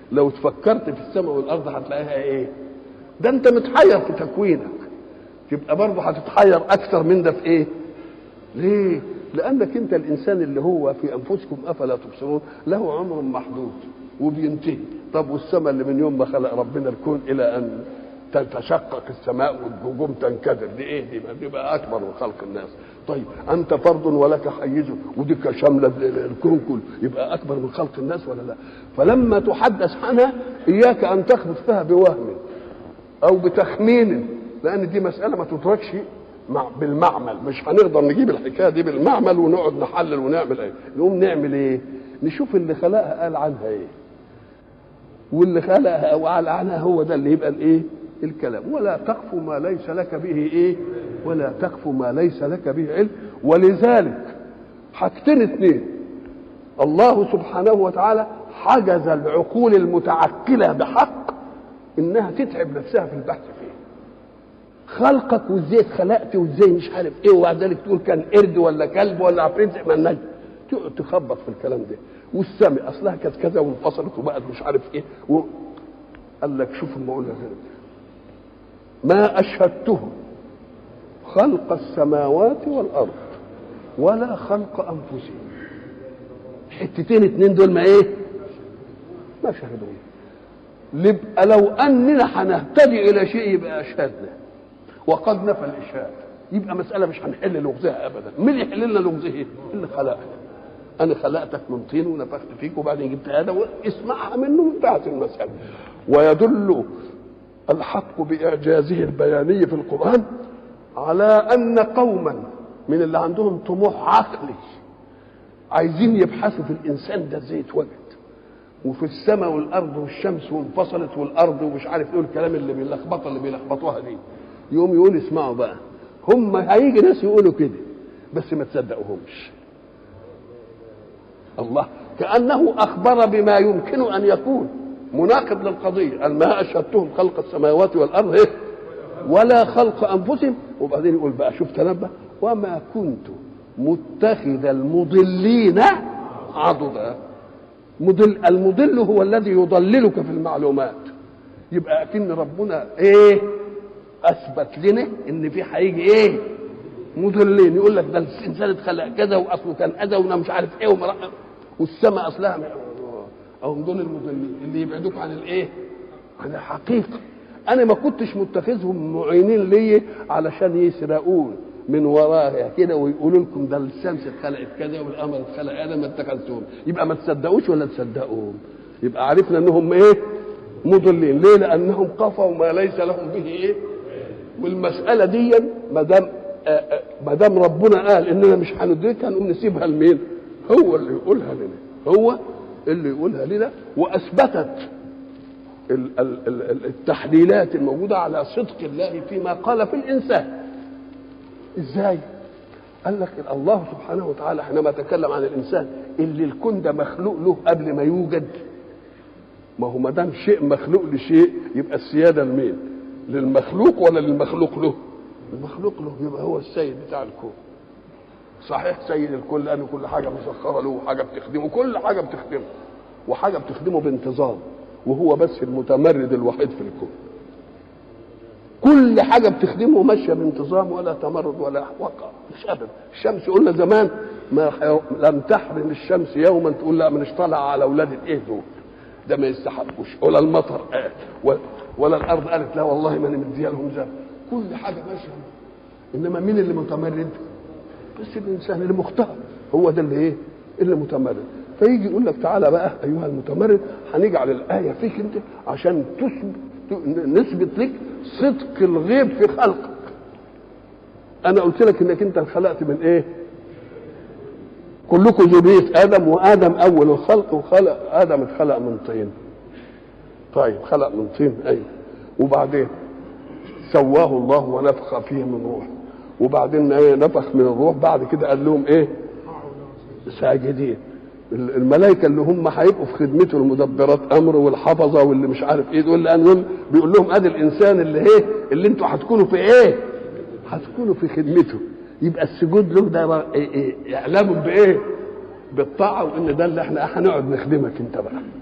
لو تفكرت في السماء والارض هتلاقيها ايه ده انت متحير في تكوينك تبقى برضه هتتحير اكثر من ده في ايه ليه لانك انت الانسان اللي هو في انفسكم افلا تبصرون له عمر محدود وبينتهي طب والسماء اللي من يوم ما خلق ربنا الكون الى ان تتشقق السماء والنجوم تنكدر دي ايه دي دي بقى اكبر من خلق الناس طيب انت فرد ولك حيز ودي شامله الكون كله يبقى اكبر من خلق الناس ولا لا فلما تحدث عنها اياك ان تخبط فيها بوهم او بتخمين لان دي مساله ما تدركش مع بالمعمل مش هنقدر نجيب الحكايه دي بالمعمل ونقعد نحلل ونعمل ايه نقوم نعمل ايه نشوف اللي خلقها قال عنها ايه واللي خلقها وقال عنها هو ده اللي يبقى الايه الكلام ولا تقف ما ليس لك به ايه ولا تقف ما ليس لك به علم ولذلك حاجتين اثنين الله سبحانه وتعالى حجز العقول المتعقله بحق انها تتعب نفسها في البحث فيه خلقك وازاي اتخلقت وازاي مش عارف ايه وبعد ذلك تقول كان قرد ولا كلب ولا عفريت زي ما النجم تقعد تخبط في الكلام ده والسمع اصلها كانت كذا وانفصلت وبقت مش عارف ايه و... قال لك شوف ما اقولها هنا ما اشهدتهم خلق السماوات والارض ولا خلق انفسهم حتتين اتنين دول ما ايه ما شهدوه يبقى لو اننا هنهتدي الى شيء يبقى اشهدنا وقد نفى الاشهاد يبقى مساله مش هنحل لغزها ابدا مين يحل لنا لغزها اللي خلقنا انا خلقتك من طين ونفخت فيك وبعدين جبت هذا واسمعها منه وانتهت المساله ويدل الحق باعجازه البياني في القران على ان قوما من اللي عندهم طموح عقلي عايزين يبحثوا في الانسان ده ازاي اتوجد وفي السماء والارض والشمس وانفصلت والارض ومش عارف ايه الكلام اللي بيلخبطها اللي بيلخبطوها دي يقوم يقول اسمعوا بقى هم هيجي ناس يقولوا كده بس ما تصدقوهمش الله كانه اخبر بما يمكن ان يكون مناقض للقضيه قال ما اشهدتهم خلق السماوات والارض إيه؟ ولا خلق انفسهم وبعدين يقول بقى شوف تنبه وما كنت متخذ المضلين عضدا مضل المضل هو الذي يضللك في المعلومات يبقى اكن ربنا ايه اثبت لنا ان في هيجي ايه مضلين يقول لك ده الانسان اتخلق كذا واصله كان اذى وانا مش عارف ايه ومرأة والسماء اصلها او دول المضلين اللي يبعدوك عن الايه عن الحقيقه انا ما كنتش متخذهم معينين لي علشان يسرقون من وراها كده ويقولوا لكم ده الشمس اتخلقت كذا والقمر اتخلق هذا ما اتخذتهم يبقى ما تصدقوش ولا تصدقوهم يبقى عرفنا انهم ايه مضلين ليه لانهم قفوا ما ليس لهم به ايه والمساله دي ما دام ما دام ربنا قال اننا مش هندركها نقوم نسيبها لمين هو اللي يقولها لنا هو اللي يقولها لنا واثبتت التحليلات الموجوده على صدق الله فيما قال في الانسان ازاي قال لك الله سبحانه وتعالى حينما تكلم عن الانسان اللي الكون ده مخلوق له قبل ما يوجد ما هو ما دام شيء مخلوق لشيء يبقى السياده لمين للمخلوق ولا للمخلوق له المخلوق له يبقى هو السيد بتاع الكون صحيح سيد الكل لان كل حاجه مسخره له وحاجه بتخدمه كل حاجه بتخدمه وحاجه بتخدمه بانتظام وهو بس المتمرد الوحيد في الكون كل حاجة بتخدمه ماشية بانتظام ولا تمرد ولا وقع مش أبدا الشمس قلنا زمان ما لم تحرم الشمس يوما تقول لا مش طالع على أولاد الإيه دول ده ما يستحقوش ولا المطر قال ولا الأرض قالت لا والله ما أنا مديها لهم زرع كل حاجة ماشية إنما مين اللي متمرد؟ بس الإنسان اللي مختار هو ده اللي إيه؟ اللي متمرد فيجي يقول لك تعالى بقى أيها المتمرد هنجعل الآية فيك أنت عشان تثبت نثبت لك صدق الغيب في خلقك انا قلت لك انك انت خلقت من ايه كلكم ذرية ادم وادم اول الخلق وخلق ادم اتخلق من طين طيب خلق من طين ايوه وبعدين سواه الله ونفخ فيه من روح وبعدين ايه نفخ من الروح بعد كده قال لهم ايه ساجدين الملائكه اللي هم هيبقوا في خدمته المدبرات امر والحفظه واللي مش عارف ايه دول لان بيقول لهم ادي الانسان اللي ايه اللي انتوا هتكونوا في ايه؟ هتكونوا في خدمته يبقى السجود له ده إيه إيه اعلام بايه؟ بالطاعه وان ده اللي احنا هنقعد نخدمك انت بقى